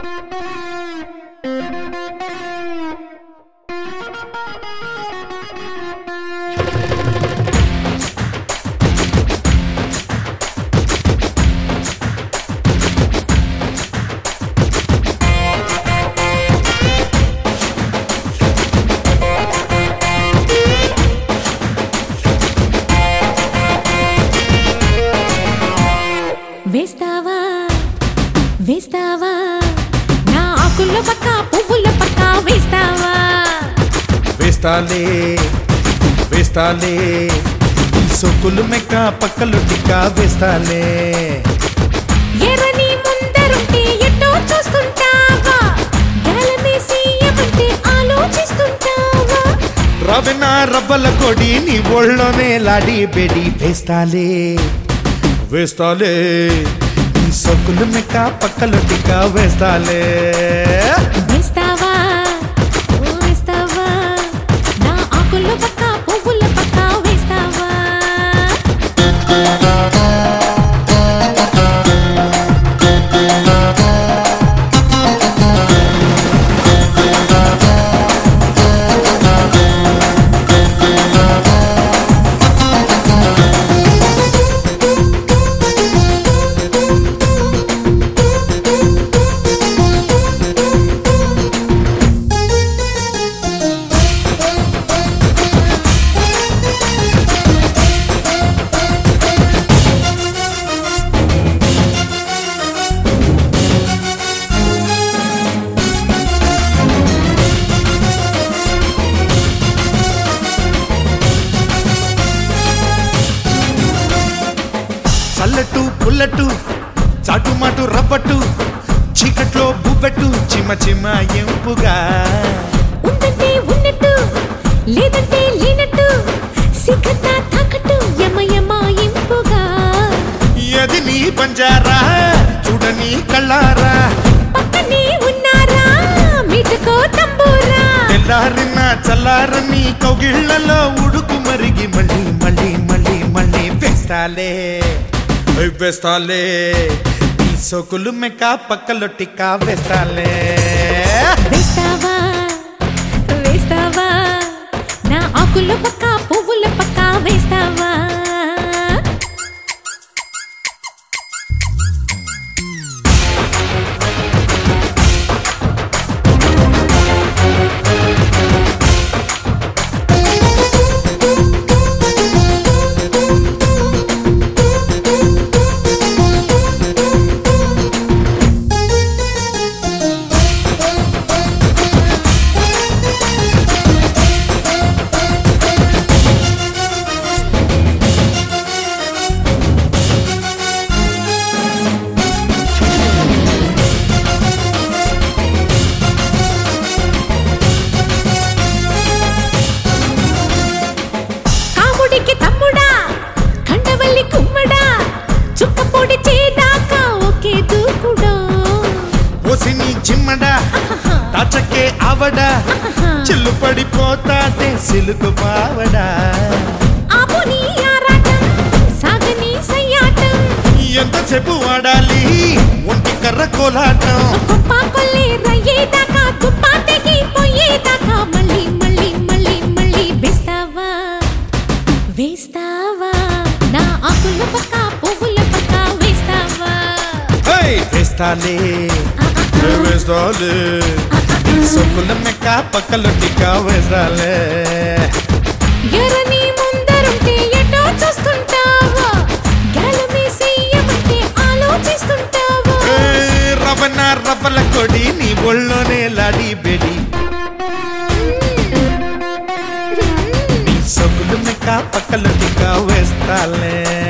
వేస్తావా వేస్తావా నా ఆకుల పక్క పువ్వుల పక్క వేస్తావా వేస్తాలే వేస్తాలే ఈ సొక్కులు మెక్క పక్కలు టిక్క వేస్తాలే ఎర్రని ముందరుంటే ఎటో చూస్తుంటావా గాలమేసి ఏమంటే ఆలోచిస్తుంటావా రవెన రవ్వల కొడి నీ ఒళ్ళోనే లాడి బెడి వేస్తాలే వేస్తాలే ఈ సొక్కులు మెక్క పక్కలు టిక్క వేస్తాలే వేస్తావా ఓ వేస్తావా నా ఆకుల పక్క పువ్వుల పక్క వేస్తావా చల్లట్టు పుల్లట్టు చాటుమాటు రవ్వట్టు చీకట్లో బుబ్బెట్టు చిమ చిమ ఎంపుగా ఉందంటే ఉన్నట్టు లేదంటే లేనట్టు సిగ్గత తాకట్టు యమ యమ ఇంపుగా ఎది నీ బంజారా చూడని కళ్ళారా పక్కనే ఉన్నారా మీటకో తంబూరా తెల్లారిన చల్లారని కౌగిళ్లలో ఉడుకు మరిగి మళ్ళీ మళ్ళీ మళ్ళీ మళ్ళీ వేస్తాలే ఓయ్ వేస్తాలే ఈ సోకులు మెక్క పక్కలో టిక్కా వేస్తాలే వేస్తావా వేస్తావా నా ఆకుల పక్క పువ్వుల పక్క వేస్తావా కాముడికి తమ్ముడా కండవల్లి కుమ్మడా చుక్కపొడి చేదాకా ఒకే దూకుడా ఓసిని చిమ్మడా తాచకే ఆవడా చిల్లు పడిపోతాటే సిలుకు పావడా ఆపు నీ ఆరాటం సాగని సయ్యాటం ఎంతసేపు వాడాలి ఒంటి కర్ర కోలాటం గొప్ప కొల్లి రయ్యేదాకా తుప్పాటకి పోయేదాకా మళ్ళీ మళ్ళీ మళ్ళీ మళ్ళీ వేస్తావా వేస్తావా నా ఆకుల పక్క పువ్వుల పక్క వేస్తావా హై! వేస్తాలే వేస్తాలే సొక్కుల మెక్క పక్కలో టిక్కా వేస్తాలే ఎర్రని ముందరుంటే ఎటో చూస్తుంటావా గాలమేసి ఏమంటే ఆలోచిస్తుంటావా ఏయ్, రవణ రవ్వల కొడి నీ ఒళ్ళోనే లాడి బెడి నీ సొక్కులు మెక్క పక్కలో టిక్కా వేస్తాలే